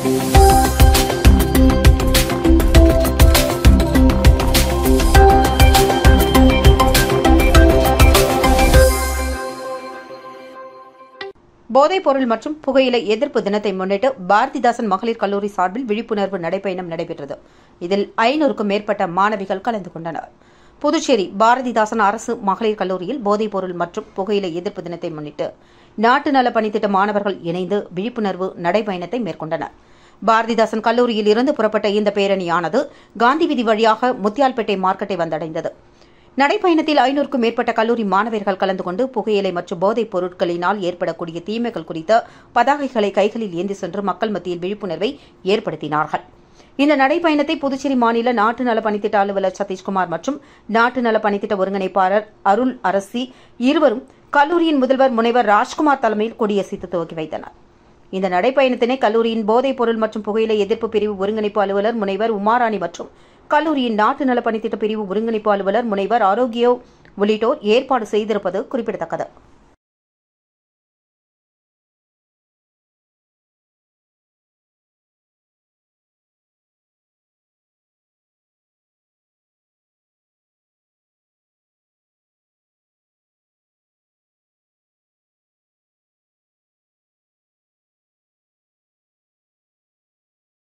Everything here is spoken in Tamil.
போதைப் பொருள் மற்றும் புகையிலை எதிர்ப்பு தினத்தை முன்னிட்டு பாரதிதாசன் மகளிர் கல்லூரி சார்பில் விழிப்புணர்வு நடைபயணம் நடைபெற்றது இதில் ஐநூறுக்கும் மேற்பட்ட மாணவிகள் கலந்து கொண்டனர் புதுச்சேரி பாரதிதாசன் அரசு மகளிர் கல்லூரியில் போதைப் பொருள் மற்றும் புகையிலை எதிர்ப்பு தினத்தை முன்னிட்டு நாட்டு நல பணித்திட்ட மாணவர்கள் இணைந்து விழிப்புணர்வு நடைபயணத்தை மேற்கொண்டனர் பாரதிதாசன் கல்லூரியில் இருந்து புறப்பட்ட இந்த பேரணியானது காந்தி வீதி வழியாக முத்தியால்பேட்டை மார்க்கெட்டை வந்தடைந்தது நடைப்பயணத்தில் ஐநூறுக்கும் மேற்பட்ட கல்லூரி மாணவர்கள் கலந்து கொண்டு புகையிலை மற்றும் போதைப் பொருட்களினால் ஏற்படக்கூடிய தீமைகள் குறித்த பதாகைகளை கைகளில் ஏந்தி சென்று மக்கள் மத்தியில் விழிப்புணர்வை ஏற்படுத்தினார்கள் இந்த நடைப்பயணத்தை புதுச்சேரி மாநில நாட்டு நல பணித்திட்ட அலுவலர் சதீஷ்குமார் மற்றும் நாட்டு நல பணித்திட்ட ஒருங்கிணைப்பாளர் அருள் அரசி இருவரும் கல்லூரியின் முதல்வர் முனைவர் ராஜ்குமார் தலைமையில் கொடியசைத்து துவக்கி வைத்தனர் இந்த நடைப்பயணத்தினை கல்லூரியின் போதைப் பொருள் மற்றும் புகையிலை எதிர்ப்பு பிரிவு ஒருங்கிணைப்பு அலுவலர் முனைவர் உமாராணி மற்றும் கல்லூரியின் நாட்டு நல பணித்திட்ட பிரிவு ஒருங்கிணைப்பு அலுவலர் முனைவர் ஆரோக்கியோ உள்ளிட்டோர் ஏற்பாடு செய்திருப்பது குறிப்பிடத்தக்கது